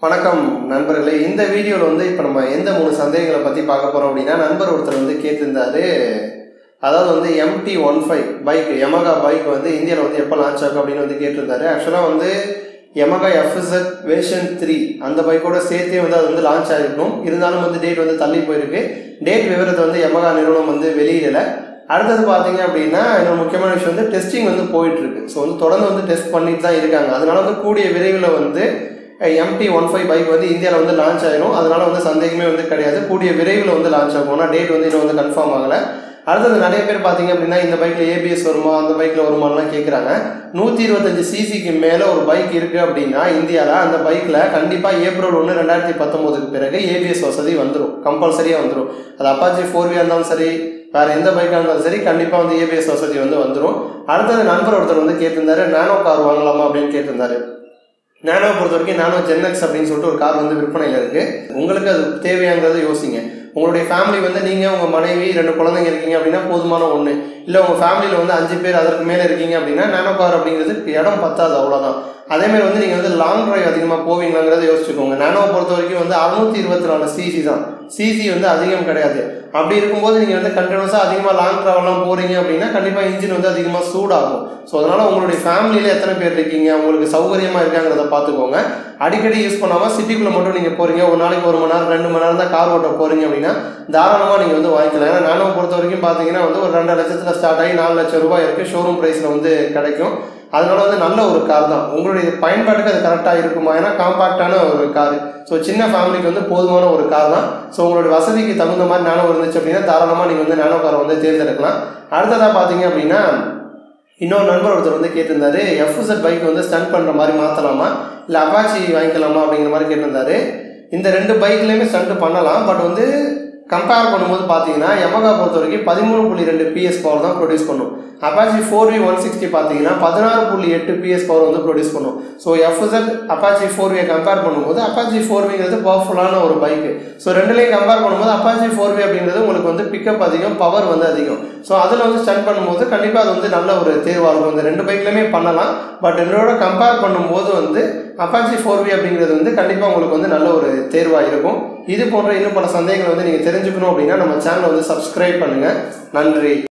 வணக்கம் நண்பர்களே இந்த வீடியோவில் வந்து இப்போ நம்ம எந்த மூணு சந்தேகங்களை பற்றி பார்க்க போகிறோம் அப்படின்னா நண்பர் ஒருத்தர் வந்து கேட்டிருந்தாரு அதாவது வந்து MT one five bike Yamaha bike வந்து இந்தியாவில் வந்து எப்போ லான்ச் ஆகும் அப்படின்னு வந்து கேட்டிருந்தாரு ஆக்சுவலாக வந்து யமகா எஃப்எஸ்எட் வேர்ஷன் த்ரீ அந்த பைக்கோட சேர்த்தே வந்து அது வந்து லான்ச் ஆகிருக்கும் இருந்தாலும் வந்து டேட் வந்து தள்ளி போயிருக்கு டேட் விவரத்தை வந்து யமகா நிறுவனம் வந்து வெளியிடலை அடுத்தது பார்த்தீங்க அப்படின்னா இன்னொரு முக்கியமான விஷயம் வந்து டெஸ்டிங் வந்து போயிட்டு இருக்கு ஸோ வந்து தொடர்ந்து வந்து டெஸ்ட் பண்ணிட்டு தான் இருக்காங்க அதனால வந்து கூடிய விரைவில் வந்து எம்டி ஒன் ஃபைவ் பைக் வந்து இந்தியாவில் வந்து லான்ச் ஆயிரும் அதனால வந்து சந்தேகமே வந்து கிடையாது கூடிய விரைவில் வந்து லான்ச் ஆகும் ஆனால் டேட் வந்து இன்னும் வந்து கன்ஃபார்ம் ஆகலை அடுத்தது நிறைய பேர் பார்த்தீங்க அப்படின்னா இந்த பைக்கில் ஏபிஎஸ் வருமா அந்த பைக்கில் வருமானலாம் கேட்குறாங்க நூற்றி இருபத்தஞ்சு சிசிக்கு மேலே ஒரு பைக் இருக்குது அப்படின்னா இந்தியாவில் அந்த பைக்கில் கண்டிப்பாக ஏப்ரல் ஒன்று ரெண்டாயிரத்தி பத்தொம்போதுக்கு பிறகு ஏபிஎஸ் வசதி வந்துடும் கம்பல்சரியாக வந்துடும் அது அப்பாச்சி ஃபோர் வியாக இருந்தாலும் சரி வேறு எந்த பைக்காக இருந்தாலும் சரி கண்டிப்பாக வந்து ஏபிஎஸ் வசதி வந்து வந்துடும் அடுத்தது நண்பர் ஒருத்தர் வந்து கேட்டிருந்தாரு நானோ கார் வாங்கலாமா அப்படின்னு கேட்டிருந்தாரு நானோ பொறுத்த வரைக்கும் நானோ ஜென்எக்ஸ் அப்படின்னு சொல்லிட்டு ஒரு கார் வந்து விற்பனையில் இருக்குது உங்களுக்கு அது தேவையாங்கிறத யோசிங்க உங்களுடைய ஃபேமிலி வந்து நீங்கள் உங்கள் மனைவி ரெண்டு குழந்தைங்க இருக்கீங்க அப்படின்னா போதுமான ஒன்று இல்லை உங்கள் ஃபேமிலியில் வந்து அஞ்சு பேர் அதற்கு மேலே இருக்கீங்க அப்படின்னா நானோ கார் அப்படிங்கிறது இடம் பத்தாது அவ்வளோதான் அதேமாதிரி வந்து நீங்கள் வந்து லாங் டிரைவ் அதிகமாக போவீங்களாங்கிறத யோசிச்சுக்கோங்க நானோ பொறுத்த வரைக்கும் வந்து அறுநூத்தி இருபத்தி நாலு சிசி தான் சிசி வந்து அதிகம் கிடையாது அப்படி இருக்கும்போது நீங்கள் வந்து கண்டினியூஸாக அதிகமாக லாங் ட்ராவல்லாம் போகிறீங்க அப்படின்னா கண்டிப்பாக இன்ஜின் வந்து அதிகமாக சூடாகும் ஸோ அதனால் உங்களுடைய ஃபேமிலியில் எத்தனை பேர் இருக்கீங்க உங்களுக்கு சௌகரியமாக இருக்காங்கிறத பார்த்துக்கோங்க அடிக்கடி யூஸ் பண்ணாமல் சிட்டிக்குள்ளே மட்டும் நீங்கள் போகிறீங்க ஒரு நாளைக்கு ஒரு மணி நேரம் ரெண்டு மணி நேரம் தான் கார் ஓட்ட போகிறீங்க அப்படின்னா தாராளமாக நீங்கள் வந்து வாங்கிக்கலாம் ஏன்னா நானும் பொறுத்த வரைக்கும் பார்த்தீங்கன்னா வந்து ஒரு ரெண்டு லட்சத்தில் ஸ்டார்ட் ஆகி நாலு லட்சம் ரூபாய் இருக்குது ஷோரூம் ப்ரைஸில் வந்து கிடைக்கும் அதனால வந்து நல்ல ஒரு கார் தான் உங்களுடைய பயன்பாட்டுக்கு அது கரெக்டாக இருக்குமா ஏன்னா காம்பாக்டான ஒரு கார் ஸோ சின்ன ஃபேமிலிக்கு வந்து போதுமான ஒரு கார் தான் ஸோ உங்களுடைய வசதிக்கு தகுந்த மாதிரி நானோ இருந்துச்சு அப்படின்னா தாராளமாக நீங்கள் வந்து நானோ காரை வந்து தேர்ந்தெடுக்கலாம் அடுத்ததாக பார்த்தீங்க அப்படின்னா இன்னொரு நண்பர் ஒருத்தர் வந்து கேட்டிருந்தாரு எஃப்எஸ்எட் பைக் வந்து ஸ்டன் பண்ணுற மாதிரி மாற்றலாமா இல்லை அப்பாச்சி வாங்கிக்கலாமா அப்படிங்கிற மாதிரி கேட்டிருந்தாரு இந்த ரெண்டு பைக்லேயுமே ஸ்டண்ட் பண்ணலாம் பட் வந்து கம்பேர் பண்ணும்போது பார்த்தீங்கன்னா யமகா பொறுத்த வரைக்கும் பதிமூணு புள்ளி ரெண்டு பிஎஸ் பவர் தான் ப்ரொடியூஸ் பண்ணும் Apache four V one sixty பார்த்தீங்கன்னா பதினாறு புள்ளி எட்டு பிஎஸ் பவர் வந்து ப்ரொடியூஸ் பண்ணும் ஸோ எஃப்எஸ்எட் அப்பாச்சி ஃபோர் வியை கம்பேர் பண்ணும்போது அப்பாச்சி ஃபோர் விங்கிறது பவர்ஃபுல்லான ஒரு பைக்கு ஸோ ரெண்டுலேயும் கம்பேர் பண்ணும்போது அப்பாச்சி ஃபோர் வி அப்படிங்கிறது உங்களுக்கு வந்து பிக்கப் அதிகம் பவர் வந்து அதிகம் ஸோ அதில் வந்து ஸ்டன் பண்ணும்போது கண்டிப்பாக அது வந்து நல்ல ஒரு தேர்வாக இருக்கும் இந்த ரெண்டு பைக்லையுமே பண்ணலாம் பட் ரெண்டோட கம்பேர் பண்ணும்போது வந்து அப்பாச்சி ஃபோர் வி அப்படிங்கிறது வந்து கண்டிப்பாக உங்களுக்கு வந்து நல்ல ஒரு தேர்வாக இருக்கும் இது போன்ற இன்னும் பல சந்தேகங்கள் வந்து நீங்கள் தெரிஞ்சுக்கணும் அப்படின்னா நம்ம சேனலை வந்து சப்ஸ்கிரைப் பண்ணுங்கள் நன்றி